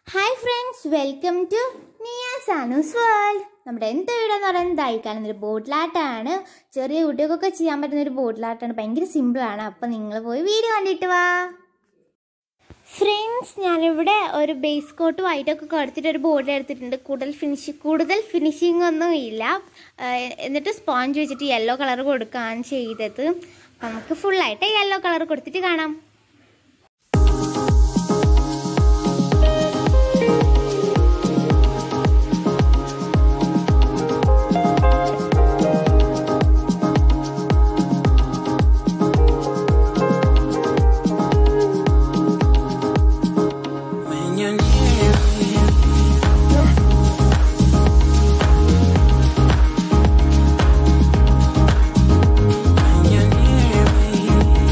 Hi friends welcome to നിയ സാനൂസ് world നമ്മുടെ എന്ത് വീടെന്ന് പറയുന്നത് തയ്ക്കാനും ഒരു ബോട്ടിലാട്ടാണ് ചെറിയ കുട്ടികൾക്കൊക്കെ ചെയ്യാൻ പറ്റുന്ന ഒരു ബോട്ടിലാട്ടാണ് ഭയങ്കര സിമ്പിളാണ് അപ്പം നിങ്ങൾ പോയി വീഡിയോ കണ്ടിട്ട് വാ ഫ്രണ്ട്സ് ഞാനിവിടെ ഒരു ബേസ് കോട്ട് വൈറ്റൊക്കെ കൊടുത്തിട്ട് ഒരു ബോർഡിൽ എടുത്തിട്ടുണ്ട് കൂടുതൽ ഫിനിഷ് കൂടുതൽ ഫിനിഷിംഗ് ഒന്നും ഇല്ല ആഹ് എന്നിട്ട് സ്പോഞ്ച് വെച്ചിട്ട് യെല്ലോ കളർ കൊടുക്കുകയാണ് ചെയ്തത് അപ്പം നമുക്ക് ഫുള്ളായിട്ട് യെല്ലോ കളർ കൊടുത്തിട്ട് കാണാം When you're near me, when you're near me,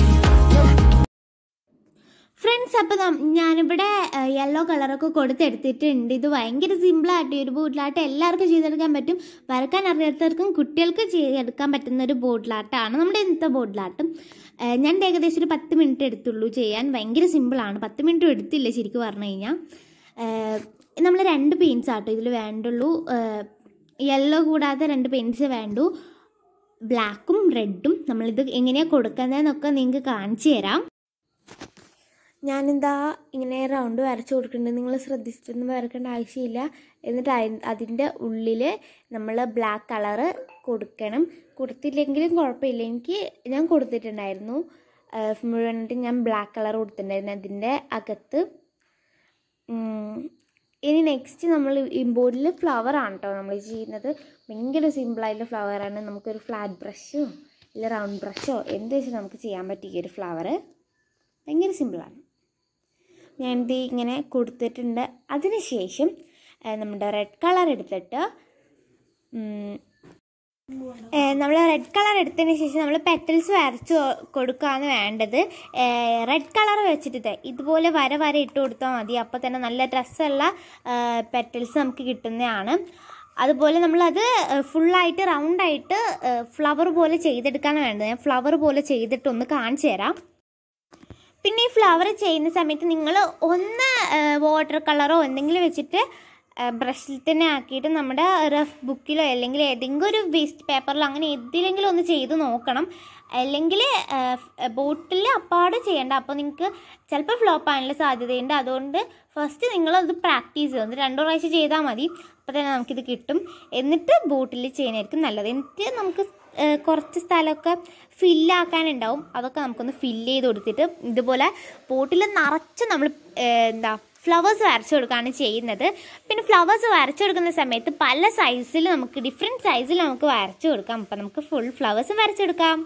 friends അപ്പോൾ ഞാനിവിടെ യെല്ലോ കളറൊക്കെ കൊടുത്തെടുത്തിട്ടുണ്ട് ഇത് ഭയങ്കര സിമ്പിളായിട്ട് ഒരു ബോട്ടിലാട്ട് എല്ലാവർക്കും ചെയ്തെടുക്കാൻ പറ്റും വരക്കാൻ അറിയാത്തവർക്കും കുട്ടികൾക്ക് ചെയ്തെടുക്കാൻ പറ്റുന്ന ഒരു ബോട്ടിലാട്ടാണ് നമ്മുടെ ഇന്നത്തെ ബോട്ടിലാട്ടും ഏഹ് ഞാൻ ഇത് ഏകദേശം ഒരു പത്ത് മിനിറ്റ് എടുത്തുള്ളൂ ചെയ്യാൻ ഭയങ്കര സിമ്പിളാണ് പത്ത് മിനിറ്റ് എടുത്തില്ല ശരിക്കും പറഞ്ഞു കഴിഞ്ഞാൽ നമ്മൾ രണ്ട് പെയിൻസ് ആട്ടോ ഇതിൽ വേണ്ടുള്ളൂ യെല്ലോ കൂടാതെ രണ്ട് പെയിൻസ് വേണ്ടു ബ്ലാക്കും റെഡും നമ്മളിത് എങ്ങനെയാണ് കൊടുക്കുന്നതെന്നൊക്കെ നിങ്ങൾക്ക് കാണിച്ചു തരാം ഞാനെന്താ ഇങ്ങനെ റൗണ്ട് വരച്ച് കൊടുക്കുന്നുണ്ട് നിങ്ങൾ ശ്രദ്ധിച്ചിട്ടൊന്നും വരക്കേണ്ട ആവശ്യമില്ല എന്നിട്ട് അയി- അതിൻ്റെ ഉള്ളിൽ നമ്മൾ ബ്ലാക്ക് കളറ് കൊടുക്കണം കൊടുത്തില്ലെങ്കിലും കുഴപ്പമില്ല എനിക്ക് ഞാൻ കൊടുത്തിട്ടുണ്ടായിരുന്നു ആഹ് മുഴുവനായിട്ട് ഞാൻ ബ്ലാക്ക് കളർ കൊടുത്തിട്ടുണ്ടായിരുന്നു അതിൻ്റെ അകത്ത് ഉം. ഇനി നെക്സ്റ്റ് നമ്മൾ ഇമ്പോർട്ടിൽ ഫ്ലവർ ആണ് കേട്ടോ നമ്മൾ ചെയ്യുന്നത് ഭയങ്കര സിമ്പിളായിട്ടുള്ള ഫ്ലവറാണ് നമുക്കൊരു ഫ്ലാറ്റ് ബ്രഷോ ഇല്ല റൗണ്ട് ബ്രഷോ എന്ത് വെച്ചാൽ നമുക്ക് ചെയ്യാൻ പറ്റും ഈ ഒരു ഫ്ലവർ ഭയങ്കര സിമ്പിളാണ് ഞാൻ ഇത് ഇങ്ങനെ കൊടുത്തിട്ടുണ്ട് അതിനുശേഷം ഏഹ്, നമ്മുടെ റെഡ് കളർ എടുത്തിട്ട് നമ്മൾ റെഡ് കളർ എടുത്തതിന് ശേഷം നമ്മൾ പെറ്റൽസ് വരച്ച് കൊ- കൊടുക്കുകയാണ് വേണ്ടത് റെഡ് കളർ വെച്ചിട്ട് ദേ ഇതുപോലെ വര വര ഇട്ട് കൊടുത്താൽ മതി അപ്പോൾ തന്നെ നല്ല ഡ്രസ്സുള്ള പെറ്റൽസ് നമുക്ക് കിട്ടുന്നതാണ് അതുപോലെ നമ്മളത് ഫുള്ളായിട്ട് റൗണ്ടായിട്ട് ഫ്ലവർ പോലെ ചെയ്തെടുക്കാനാണ് വേണ്ടത് ഞാൻ ഫ്ലവർ പോലെ ചെയ്തിട്ടൊന്ന് കാണിച്ചു തരാം പിന്നെ ഈ ഫ്ലവർ ചെയ്യുന്ന സമയത്ത് നിങ്ങൾ ഒന്ന് വാട്ടർ കളറോ എന്തെങ്കിലും വെച്ചിട്ട് ബ്രഷിൽ തന്നെ ആക്കിയിട്ട് നമ്മുടെ റഫ് ബുക്കിലോ അല്ലെങ്കിൽ ഏതെങ്കിലും ഒരു വേസ്റ്റ് പേപ്പറിലോ അങ്ങനെ ഏതിലെങ്കിലും ഒന്ന് ചെയ്ത് നോക്കണം അല്ലെങ്കിൽ ബോട്ടിൽ അപ്പാട് ചെയ്യേണ്ട അപ്പോൾ നിങ്ങൾക്ക് ചിലപ്പോൾ ഫ്ലോപ്പ് ആകാനുള്ള സാധ്യതയുണ്ട് അതുകൊണ്ട് ഫസ്റ്റ് നിങ്ങളത് പ്രാക്ടീസ് ചെയ്തു ഒന്ന് രണ്ടു പ്രാവശ്യം ചെയ്താൽ മതി അപ്പോൾ തന്നെ നമുക്കിത് കിട്ടും എന്നിട്ട് ബോട്ടിൽ ചെയ്യുന്നതായിരിക്കും നല്ലത് എന്നിട്ട് നമുക്ക് ഏഹ് കുറച്ച് സ്ഥലമൊക്കെ ഫില്ലാക്കാനുണ്ടാവും അതൊക്കെ നമുക്കൊന്ന് ഫില്ല് ചെയ്ത് കൊടുത്തിട്ട് ഇതുപോലെ ബോട്ടിൽ നിറച്ച് നമ്മൾ ഏഹ് എന്താ ഫ്ലവേഴ്സ് വരച്ചു കൊടുക്കുകയാണ് ചെയ്യുന്നത് പിന്നെ ഫ്ലവേഴ്സ് വരച്ചു കൊടുക്കുന്ന സമയത്ത് പല സൈസിൽ നമുക്ക് ഡിഫറെൻറ്റ് സൈസിൽ നമുക്ക് വരച്ചു കൊടുക്കാം അപ്പം നമുക്ക് ഫുൾ ഫ്ലവേഴ്സ് വരച്ചെടുക്കാം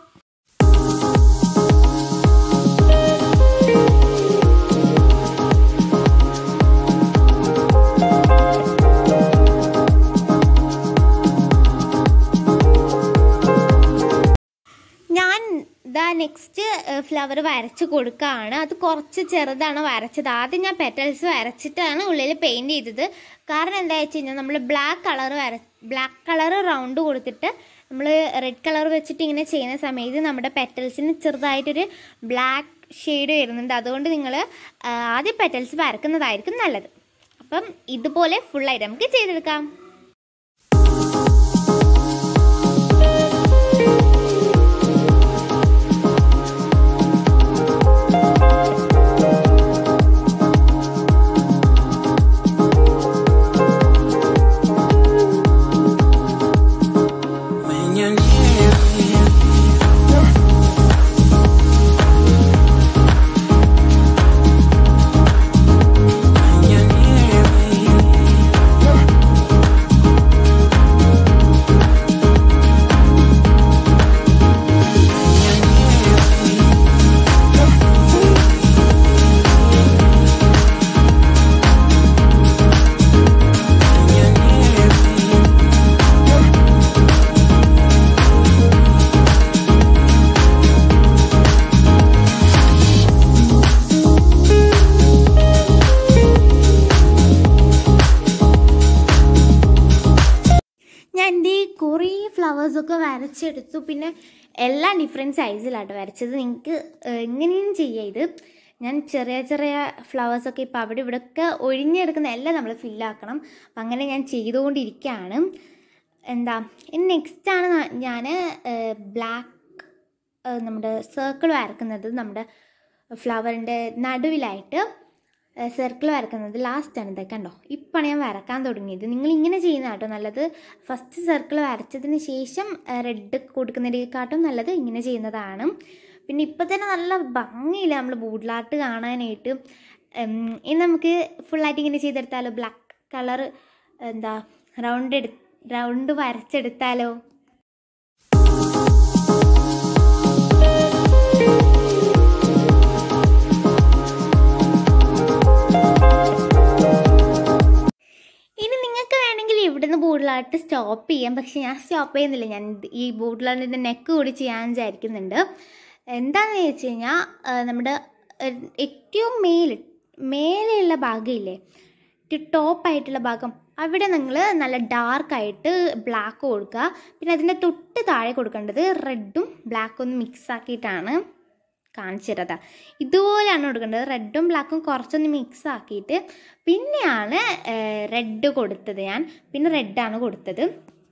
ഞാൻ ഇതാ നെക്സ്റ്റ് ഫ്ലവർ വരച്ച് കൊടുക്കുകയാണ് അത് കുറച്ച് ചെറുതാണ് വരച്ചത് ആദ്യം ഞാൻ പെറ്റൽസ് വരച്ചിട്ടാണ് ഉള്ളിൽ പെയിൻറ് ചെയ്തത് കാരണം എന്താ വെച്ച് കഴിഞ്ഞാൽ നമ്മൾ ബ്ലാക്ക് കളർ വര ബ്ലാക്ക് കളർ റൗണ്ട് കൊടുത്തിട്ട് നമ്മൾ റെഡ് കളർ വെച്ചിട്ട് ഇങ്ങനെ ചെയ്യുന്ന സമയത്ത് നമ്മുടെ പെറ്റൽസിന് ചെറുതായിട്ടൊരു ബ്ലാക്ക് ഷെയ്ഡ് വരുന്നുണ്ട് അതുകൊണ്ട് നിങ്ങൾ ആദ്യം പെറ്റൽസ് വരക്കുന്നതായിരിക്കും നല്ലത് അപ്പം ഇതുപോലെ ഫുള്ളായിട്ട് നമുക്ക് ചെയ്തെടുക്കാം when you're near me, when you're near me, when you're near me. ഞാൻ എൻ്റെ ഈ കുറേ ഫ്ലവേഴ്സൊക്കെ വരച്ചെടുത്തു പിന്നെ എല്ലാം ഡിഫറെൻറ്റ് സൈസിലാട്ടോ വരച്ചത് നിങ്ങൾക്ക് എങ്ങനെയും ചെയ്യാം ഇത് ഞാൻ ചെറിയ ചെറിയ ഫ്ലവേഴ്സൊക്കെ ഇപ്പോൾ അവിടെ ഇവിടെയൊക്കെ ഒഴിഞ്ഞെടുക്കുന്ന എല്ലാം നമ്മൾ ഫില്ലാക്കണം അപ്പം അങ്ങനെ ഞാൻ ചെയ്തുകൊണ്ടിരിക്കുകയാണ് എന്താ ഇനി നെക്സ്റ്റാണ് ഞാൻ ബ്ലാക്ക് നമ്മുടെ സർക്കിൾ വരക്കുന്നത് നമ്മുടെ ഫ്ലവറിൻ്റെ നടുവിലായിട്ട് സർക്കിൾ വരക്കുന്നത് ലാസ്റ്റാണ് ഇതൊക്കെ കണ്ടോ ഇപ്പോഴാണ് ഞാൻ വരക്കാൻ തുടങ്ങിയത് നിങ്ങൾ ഇങ്ങനെ ചെയ്യുന്ന കേട്ടോ നല്ലത് ഫസ്റ്റ് സർക്കിൾ വരച്ചതിന് ശേഷം റെഡ് കൊടുക്കുന്നതിനെക്കാട്ടും നല്ലത് ഇങ്ങനെ ചെയ്യുന്നതാണ് പിന്നെ ഇപ്പം തന്നെ നല്ല ഭംഗിയില്ല നമ്മൾ ബൂഡിലാട്ട് കാണാനായിട്ട് ഉം, ഇനി നമുക്ക് ഫുള്ളായിട്ട് ഇങ്ങനെ ചെയ്തെടുത്താലോ ബ്ലാക്ക് കളർ എന്താ റൗണ്ട് എടു റൗണ്ട് വരച്ചെടുത്താലോ ഇനി നിങ്ങൾക്ക് വേണമെങ്കിൽ ഇവിടുന്ന് ബോർഡിലായിട്ട് സ്റ്റോപ്പ് ചെയ്യാം പക്ഷെ ഞാൻ സ്റ്റോപ്പ് ചെയ്യുന്നില്ല ഞാൻ ഇത് ഈ ബോർഡിലാണ്ടിൻ്റെ നെക്ക് കൂടി ചെയ്യാൻ വിചാരിക്കുന്നുണ്ട് എന്താണെന്ന് വെച്ച് കഴിഞ്ഞാൽ നമ്മുടെ ഏഹ്, ഏറ്റവും മേല് മേലെയുള്ള ഭാഗമില്ലേ ടോപ്പ് ആയിട്ടുള്ള ഭാഗം അവിടെ നിങ്ങൾ നല്ല ഡാർക്കായിട്ട് ബ്ലാക്ക് കൊടുക്കുക പിന്നെ അതിൻ്റെ തൊട്ട് താഴെ കൊടുക്കേണ്ടത് റെഡും ബ്ലാക്കും ഒന്ന് മിക്സ് ആക്കിയിട്ടാണ് കാണിച്ചിരതാ ഇതുപോലെയാണ് കൊടുക്കേണ്ടത് റെഡും ബ്ലാക്കും കുറച്ചൊന്ന് മിക്സ് ആക്കിയിട്ട് പിന്നെയാണ് റെഡ് കൊടുത്തത് ഞാൻ പിന്നെ റെഡാണ് കൊടുത്തത്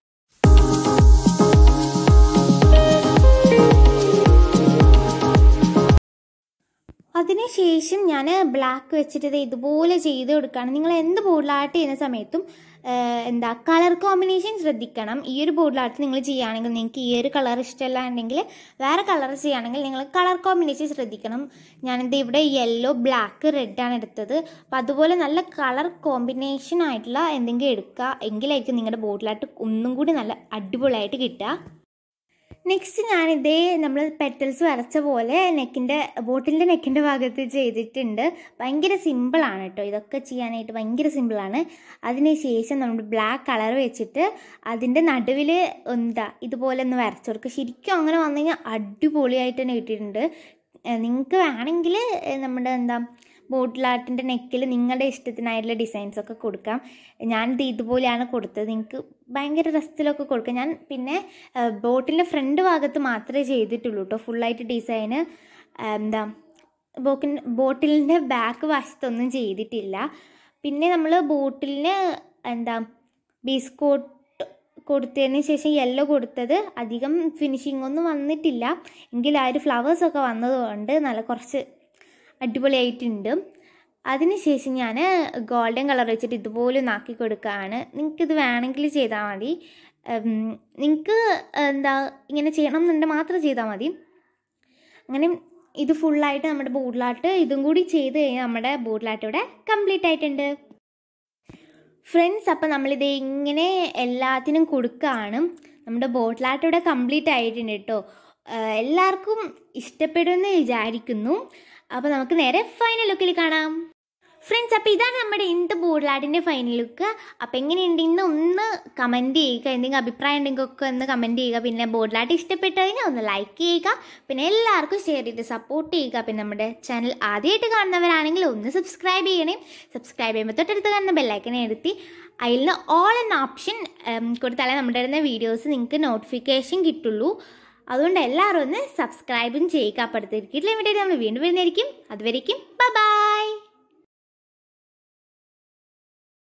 അതിനുശേഷം ഞാൻ ബ്ലാക്ക് വെച്ചിട്ട് ഇത് ഇതുപോലെ ചെയ്ത് കൊടുക്കുകയാണ് നിങ്ങൾ എന്ത് ബോർഡിലായിട്ട് ചെയ്യുന്ന സമയത്തും ഏഹ്, എന്താ കളർ കോമ്പിനേഷൻ ശ്രദ്ധിക്കണം ഈ ഒരു ബോർഡിലായിട്ട് നിങ്ങൾ ചെയ്യുകയാണെങ്കിൽ നിങ്ങൾക്ക് ഈ ഒരു കളർ ഇഷ്ടമല്ല ഉണ്ടെങ്കിൽ വേറെ കളർ ചെയ്യുകയാണെങ്കിൽ നിങ്ങൾ കളർ കോമ്പിനേഷൻ ശ്രദ്ധിക്കണം ഞാനിത് ഇവിടെ യെല്ലോ ബ്ലാക്ക് റെഡാണ് എടുത്തത് അപ്പം അതുപോലെ നല്ല കളർ കോമ്പിനേഷൻ ആയിട്ടുള്ള എന്തെങ്കിലും എടുക്കുക എങ്കിലായിരിക്കും നിങ്ങളുടെ ബോർഡിലായിട്ട് ഒന്നും കൂടി നല്ല അടിപൊളിയായിട്ട് കിട്ടുക നെക്സ്റ്റ് ഞാനിതേ നമ്മൾ പെറ്റൽസ് വരച്ച പോലെ നെക്കിൻ്റെ ബോട്ടിലിൻ്റെ നെക്കിൻ്റെ ഭാഗത്ത് ചെയ്തിട്ടുണ്ട് ഭയങ്കര സിമ്പിളാണ് കേട്ടോ ഇതൊക്കെ ചെയ്യാനായിട്ട് ഭയങ്കര സിമ്പിളാണ് അതിനുശേഷം നമ്മൾ ബ്ലാക്ക് കളർ വെച്ചിട്ട് അതിൻ്റെ നടുവിൽ എന്താ ഇതുപോലെ ഒന്ന് വരച്ചു കൊടുക്കുക ശരിക്കും അങ്ങനെ വന്നു കഴിഞ്ഞാൽ അടിപൊളിയായിട്ട് തന്നെ കിട്ടിയിട്ടുണ്ട് നിങ്ങൾക്ക് വേണമെങ്കിൽ നമ്മുടെ എന്താ ബോട്ടിലാട്ടിൻ്റെ നെക്കിൽ നിങ്ങളുടെ ഇഷ്ടത്തിനായിട്ടുള്ള ഡിസൈൻസ് ഒക്കെ കൊടുക്കാം ഞാനിത് ഇതുപോലെയാണ് കൊടുത്തത് നിങ്ങൾക്ക് ഭയങ്കര രസത്തിലൊക്കെ കൊടുക്കാം ഞാൻ പിന്നെ ബോട്ടിൻ്റെ ഫ്രണ്ട് ഭാഗത്ത് മാത്രമേ ചെയ്തിട്ടുള്ളൂ കേട്ടോ ഫുള്ളായിട്ട് ഡിസൈന് എന്താ ബോക്കിൻ ബോട്ടിലിൻ്റെ ബാക്ക് വശത്തൊന്നും ചെയ്തിട്ടില്ല പിന്നെ നമ്മൾ ബോട്ടിലിന് എന്താ ബിസ്കോട്ട് കൊടുത്തതിന് ശേഷം യെല്ലോ കൊടുത്തത് അധികം ഫിനിഷിംഗ് ഒന്നും വന്നിട്ടില്ല എങ്കിൽ ആ ഒരു ഫ്ലവേഴ്സൊക്കെ വന്നതുകൊണ്ട് നല്ല കുറച്ച് അടിപൊളിയായിട്ടുണ്ട് അതിനുശേഷം ഞാൻ ഗോൾഡൻ കളർ വെച്ചിട്ട് ഇതുപോലെ ഒന്ന് ആക്കി കൊടുക്കുകയാണ് നിങ്ങൾക്കിത് വേണമെങ്കിൽ ചെയ്താൽ മതി നിങ്ങൾക്ക് എന്താ ഇങ്ങനെ ചെയ്യണം എന്നുണ്ടെങ്കിൽ മാത്രം ചെയ്താൽ മതി അങ്ങനെ ഇത് ഫുള്ളായിട്ട് നമ്മുടെ ബോട്ടിലാട്ട് ഇതും കൂടി ചെയ്ത് കഴിഞ്ഞാൽ നമ്മുടെ ബോട്ടിലാട്ട് ഇവിടെ കംപ്ലീറ്റ് ആയിട്ടുണ്ട് ഫ്രണ്ട്സ് അപ്പം നമ്മളിത് ഇങ്ങനെ എല്ലാത്തിനും കൊടുക്കുകയാണ് നമ്മുടെ ബോട്ടിലാട്ട് ഇവിടെ കംപ്ലീറ്റ് ആയിട്ടുണ്ട് കേട്ടോ ആഹ് എല്ലാവർക്കും ഇഷ്ടപ്പെടുമെന്ന് വിചാരിക്കുന്നു അപ്പോൾ നമുക്ക് നേരെ ഫൈനൽ ലുക്കിൽ കാണാം ഫ്രണ്ട്സ് അപ്പോൾ ഇതാണ് നമ്മുടെ ഇന്നത്തെ ബോർഡിലാട്ടിൻ്റെ ഫൈനൽ ലുക്ക് അപ്പോൾ എങ്ങനെയുണ്ട് ഇന്ന് ഒന്ന് കമൻറ്റ് ചെയ്യുക എന്തെങ്കിലും അഭിപ്രായം ഉണ്ടെങ്കിൽ ഒക്കെ ഒന്ന് കമൻറ്റ് ചെയ്യുക പിന്നെ ബോർഡിലാട്ട് ഇഷ്ടപ്പെട്ട് കഴിഞ്ഞാൽ ഒന്ന് ലൈക്ക് ചെയ്യുക പിന്നെ എല്ലാവർക്കും ഷെയർ ചെയ്ത് സപ്പോർട്ട് ചെയ്യുക പിന്നെ നമ്മുടെ ചാനൽ ആദ്യമായിട്ട് കാണുന്നവരാണെങ്കിൽ ഒന്ന് സബ്സ്ക്രൈബ് ചെയ്യണേ സബ്സ്ക്രൈബ് ചെയ്യുമ്പോൾ തൊട്ടടുത്ത് കാണുന്ന ബെല്ലൈക്കനെ എടുത്തി അതിൽ നിന്ന് ഓൾ എന്ന ഓപ്ഷൻ കൊടുത്താലേ നമ്മുടെ ഇടുന്ന വീഡിയോസ് നിങ്ങൾക്ക് നോട്ടിഫിക്കേഷൻ കിട്ടുള്ളൂ അതുകൊണ്ട് എല്ലാവരും ഒന്ന് സബ്സ്ക്രൈബും ചെയ്യുക അപ്പുറത്തേക്ക് വീഡിയോ നമ്മൾ വീണ്ടും വരുന്നതായിരിക്കും അതുവരേക്കും ബൈ